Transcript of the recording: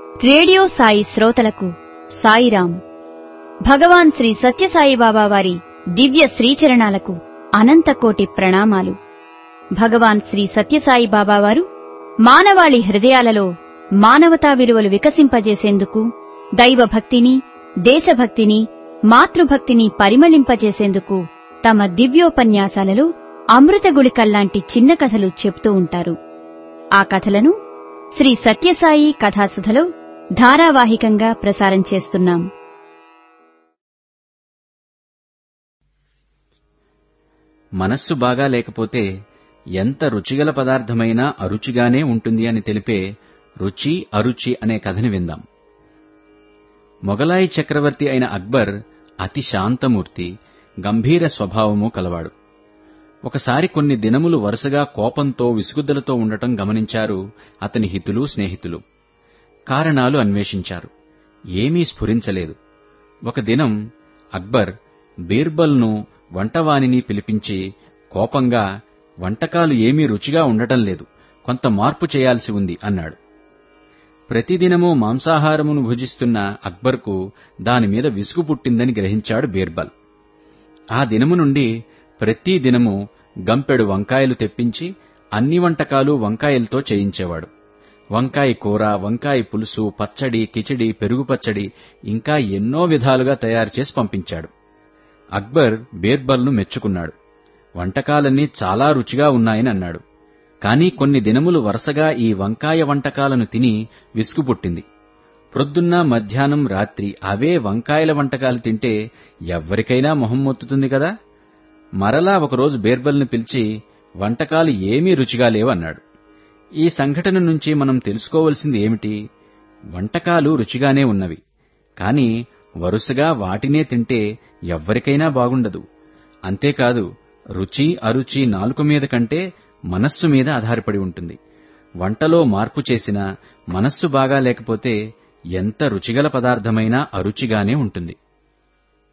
radio Sai శ్రోతలకు సాయిరాం భగవాన్ శ్రీ సత్యసాయి బాబా వారి దివ్య శ్రీచరణాలకు అనంతకోటి ప్రణామాలు భగవాన్ శ్రీ సత్యసాయి బాబా వారు మానవాళి హృదయాలలో మానవతా విలువలు వికసింపజేసేందుకు దైవభక్తిని దేశభక్తిని మాతృభక్తిని పరిమళింపజేసేందుకు తమ దివ్యోపన్యాసాలలో అమృతగుళికల్లాంటి చిన్న కథలు చెప్తూ ఉంటారు ఆ కథలను శ్రీ సత్యసాయి కథాసుధలో ధారావాహికంగా ప్రసారం చేస్తున్నాం మనస్సు బాగా లేకపోతే ఎంత రుచిగల పదార్థమైనా అరుచిగానే ఉంటుంది అని తెలిపే రుచి అరుచి అనే కథని విందాం మొగలాయి చక్రవర్తి అయిన అక్బర్ అతి శాంతమూర్తి గంభీర స్వభావము కలవాడు ఒకసారి కొన్ని దినములు వరుసగా కోపంతో విసుగుదలతో ఉండటం గమనించారు అతని హితులు స్నేహితులు కారణాలు అన్వేషించారు ఏమీ స్ఫురించలేదు ఒక దినం అక్బర్ బీర్బల్ను వంటవానిని పిలిపించి కోపంగా వంటకాలు ఏమీ రుచిగా ఉండటం లేదు కొంత మార్పు చేయాల్సి ఉంది అన్నాడు ప్రతిదినమూ మాంసాహారమును భుజిస్తున్న అక్బర్కు దానిమీద విసుగు పుట్టిందని గ్రహించాడు బీర్బల్ ఆ దినము నుండి ప్రతి దినము గంపెడు వంకాయలు తెప్పించి అన్ని వంటకాలు వంకాయలతో చేయించేవాడు వంకాయ కూర వంకాయ పులుసు పచ్చడి కిచిడి పెరుగు పచ్చడి ఇంకా ఎన్నో విధాలుగా తయారు చేసి పంపించాడు అక్బర్ బీర్బల్ను మెచ్చుకున్నాడు వంటకాలన్నీ చాలా రుచిగా ఉన్నాయని అన్నాడు కాని కొన్ని దినములు వరుసగా ఈ వంకాయ వంటకాలను తిని విసుగు పుట్టింది ప్రొద్దున్న మధ్యాహ్నం రాత్రి అవే వంకాయల వంటకాలు తింటే ఎవ్వరికైనా మొహం మొత్తుతుంది కదా మరలా ఒకరోజు బీర్బల్ని పిలిచి వంటకాలు ఏమీ రుచిగా లేవన్నాడు ఈ సంఘటన నుంచి మనం తెలుసుకోవలసింది ఏమిటి వంటకాలు రుచిగానే ఉన్నవి కాని వరుసగా వాటినే తింటే ఎవ్వరికైనా బాగుండదు అంతేకాదు రుచి అరుచి నాలుక మీద కంటే మనస్సు మీద ఆధారపడి ఉంటుంది వంటలో మార్పు చేసినా మనస్సు బాగా లేకపోతే ఎంత రుచిగల పదార్థమైనా అరుచిగానే ఉంటుంది